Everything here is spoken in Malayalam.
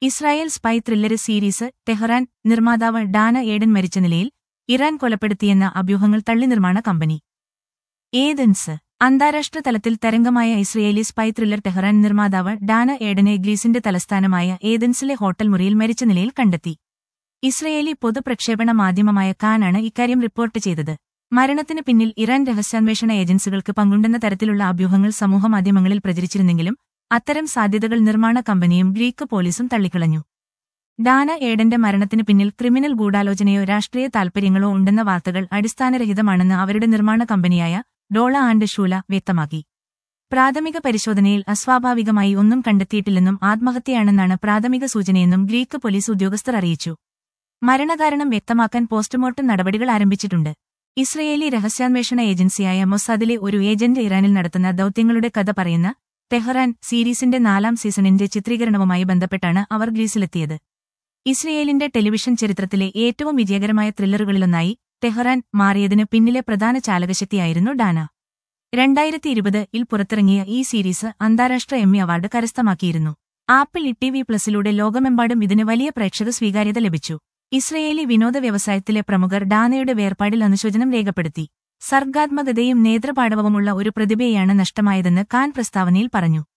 Israel spy thriller series Tehran നിർമ്മാതാവ് ഡാന ഏഡൻ മരിച്ച നിലയിൽ ഇറാൻ കൊലപ്പെടുത്തിയെന്ന അഭ്യൂഹങ്ങൾ തള്ളി നിർമ്മാണ കമ്പനി ഏതൻസ് അന്താരാഷ്ട്ര തലത്തിൽ തരംഗമായ ഇസ്രയേലി സ്പൈ ത്രില്ലർ ടെഹ്റാൻ നിർമ്മാതാവ് ഡാന ഏഡനെ ഗ്രീസിന്റെ തലസ്ഥാനമായ ഏതൻസിലെ ഹോട്ടൽ മുറിയിൽ മരിച്ച നിലയിൽ കണ്ടെത്തി ഇസ്രയേലി പൊതുപ്രക്ഷേപണ മാധ്യമമായ കാനാണ് ഇക്കാര്യം റിപ്പോർട്ട് ചെയ്തത് മരണത്തിന് പിന്നിൽ ഇറാൻ രഹസ്യാന്വേഷണ ഏജൻസികൾക്ക് പങ്കുണ്ടെന്ന തരത്തിലുള്ള അഭ്യൂഹങ്ങൾ സമൂഹമാധ്യമങ്ങളിൽ പ്രചരിച്ചിരുന്നെങ്കിലും അത്തരം സാധ്യതകൾ നിർമ്മാണ കമ്പനിയും ഗ്രീക്ക് പോലീസും തള്ളിക്കളഞ്ഞു ഡാന ഏഡന്റെ മരണത്തിന് പിന്നിൽ ക്രിമിനൽ ഗൂഢാലോചനയോ രാഷ്ട്രീയ താൽപര്യങ്ങളോ ഉണ്ടെന്ന വാർത്തകൾ അടിസ്ഥാനരഹിതമാണെന്ന് അവരുടെ നിർമ്മാണ കമ്പനിയായ ഡോള ആൻഡ് ഷൂല വ്യക്തമാക്കി പ്രാഥമിക പരിശോധനയിൽ അസ്വാഭാവികമായി ഒന്നും കണ്ടെത്തിയിട്ടില്ലെന്നും ആത്മഹത്യയാണെന്നാണ് പ്രാഥമിക സൂചനയെന്നും ഗ്രീക്ക് പോലീസ് ഉദ്യോഗസ്ഥർ അറിയിച്ചു മരണകാരണം വ്യക്തമാക്കാൻ പോസ്റ്റ്മോർട്ടം നടപടികൾ ആരംഭിച്ചിട്ടുണ്ട് ഇസ്രയേലി രഹസ്യാന്വേഷണ ഏജൻസിയായ മൊസാദിലെ ഒരു ഏജന്റ് ഇറാനിൽ നടത്തുന്ന ദൌത്യങ്ങളുടെ കഥ പറയുന്ന ടെഹ്റാൻ സീരീസിന്റെ നാലാം സീസണിന്റെ ചിത്രീകരണവുമായി ബന്ധപ്പെട്ടാണ് അവർ ഗ്രീസിലെത്തിയത് ഇസ്രയേലിന്റെ ടെലിവിഷൻ ചരിത്രത്തിലെ ഏറ്റവും വിജയകരമായ ത്രില്ലറുകളിലൊന്നായി ടെഹ്റാൻ മാറിയതിന് പിന്നിലെ പ്രധാന ചാലകശക്തിയായിരുന്നു ഡാന രണ്ടായിരത്തി ഇരുപത് ഇൽ പുറത്തിറങ്ങിയ ഈ സീരീസ് അന്താരാഷ്ട്ര എമ്മി അവാർഡ് കരസ്ഥമാക്കിയിരുന്നു ആപ്പിൾ ഇ ടി വി പ്ലസിലൂടെ ലോകമെമ്പാടും ഇതിന് വലിയ പ്രേക്ഷക സ്വീകാര്യത ലഭിച്ചു ഇസ്രയേലി വിനോദ വ്യവസായത്തിലെ പ്രമുഖർ ഡാനയുടെ വേർപാടിൽ അനുശോചനം രേഖപ്പെടുത്തി സർഗാത്മകതയും നേതൃപാടവവുമുള്ള ഒരു പ്രതിഭയെയാണ് നഷ്ടമായതെന്ന് കാൻ പ്രസ്താവനയിൽ പറഞ്ഞു